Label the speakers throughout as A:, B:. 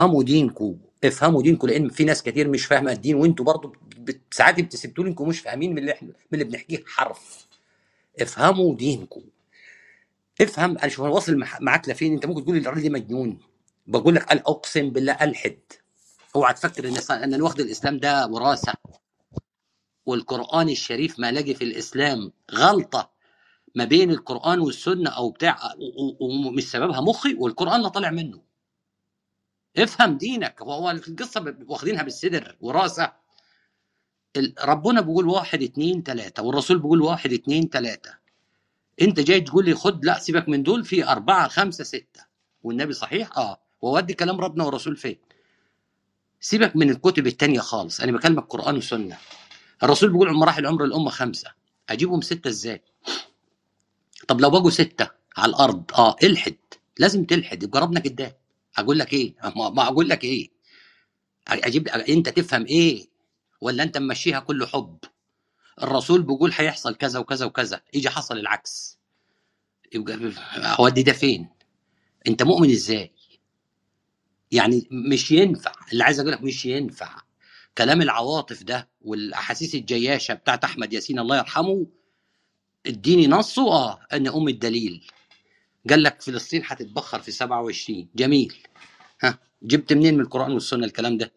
A: افهموا دينكم افهموا دينكم لان في ناس كتير مش فاهمه الدين وانتوا برضو بت- ساعات بتثبتوا لي انكم مش فاهمين من اللي احنا من اللي بنحكيه حرف افهموا دينكم افهم انا شوف أنا واصل مع- معاك لفين انت ممكن تقول لي الراجل ده مجنون بقول لك قال اقسم بالله الحد اوعى تفكر ان ان أنا واخد الاسلام ده وراثه والقران الشريف ما لاقي في الاسلام غلطه ما بين القران والسنه او بتاع و- و- ومش سببها مخي والقران لا طالع منه افهم دينك هو هو القصه ب- واخدينها بالصدر وراثه ال- ربنا بيقول واحد اتنين تلاته والرسول بيقول واحد اتنين تلاته انت جاي تقول لي خد لا سيبك من دول في اربعه خمسه سته والنبي صحيح اه وودي كلام ربنا والرسول فين سيبك من الكتب التانية خالص انا بكلمك قران وسنه الرسول بيقول مراحل عمر الامه خمسه اجيبهم سته ازاي طب لو بقوا سته على الارض اه الحد لازم تلحد يبقى ربنا كداب اقول لك ايه ما ما اقول لك ايه اجيب انت تفهم ايه ولا انت ممشيها كله حب الرسول بيقول هيحصل كذا وكذا وكذا يجي حصل العكس يبقى اودي ده فين انت مؤمن ازاي يعني مش ينفع اللي عايز اقول لك مش ينفع كلام العواطف ده والاحاسيس الجياشه بتاعت احمد ياسين الله يرحمه اديني نصه اه ان ام الدليل قال لك فلسطين هتتبخر في 27 جميل ها جبت منين من القران والسنه الكلام ده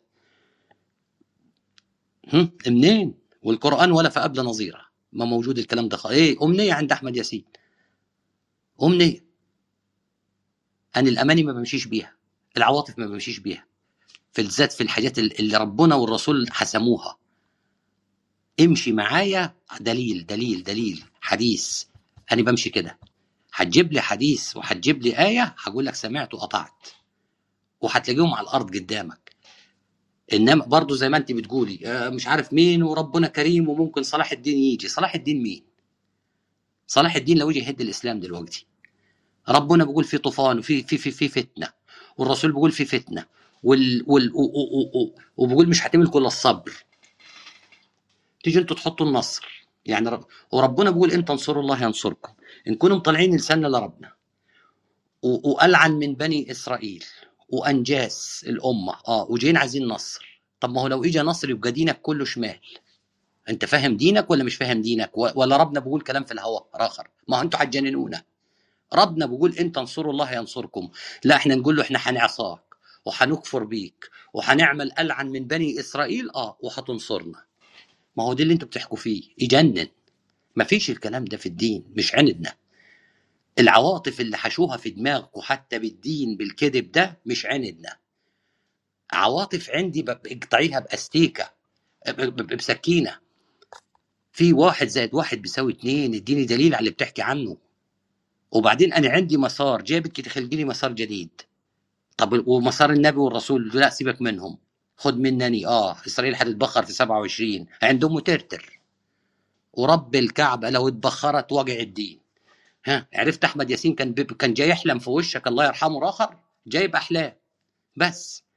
A: هم؟ منين والقران ولا فقبل نظيره ما موجود الكلام ده خ... ايه امنيه عند احمد ياسين امنيه انا الاماني ما بمشيش بيها العواطف ما بمشيش بيها في الذات في الحاجات اللي ربنا والرسول حسموها امشي معايا دليل دليل دليل حديث انا بمشي كده هتجيب لي حديث وهتجيب لي ايه هقول لك سمعت وقطعت وهتلاقيهم على الارض قدامك انما برضو زي ما انت بتقولي آه، مش عارف مين وربنا كريم وممكن صلاح الدين يجي صلاح الدين مين صلاح الدين لو يجي يهد الاسلام دلوقتي ربنا بيقول في طوفان وفي في في في فتنه والرسول بيقول في فتنه وال وال و- و- و- و- وبيقول مش هتملكوا الا الصبر تيجي انتوا تحطوا النصر يعني رب وربنا بيقول ان تنصروا الله ينصركم ان كنتم طالعين لساننا لربنا و- والعن من بني اسرائيل وانجاس الامه اه وجايين عايزين نصر طب ما هو لو اجى نصر يبقى دينك كله شمال انت فاهم دينك ولا مش فاهم دينك و- ولا ربنا بيقول كلام في الهواء اخر ما هو انتوا هتجننونا ربنا بيقول ان تنصروا الله ينصركم لا احنا نقول له احنا هنعصاك وهنكفر بيك وهنعمل العن من بني اسرائيل اه وهتنصرنا ما هو ده اللي انتوا بتحكوا فيه يجنن ما فيش الكلام ده في الدين مش عندنا العواطف اللي حشوها في دماغكم حتى بالدين بالكذب ده مش عندنا عواطف عندي ب- اقطعيها باستيكه ب- ب- بسكينه في واحد زائد واحد بيساوي اتنين اديني دليل على اللي بتحكي عنه وبعدين انا عندي مسار جابك تخلقي لي مسار جديد طب ومسار النبي والرسول لا سيبك منهم خد منني اه اسرائيل هتتبخر في 27 عندهم مترتر ورب الكعبه لو اتبخرت وجع الدين ها عرفت احمد ياسين كان بيب كان جاي يحلم في وشك الله يرحمه اخر جايب احلام بس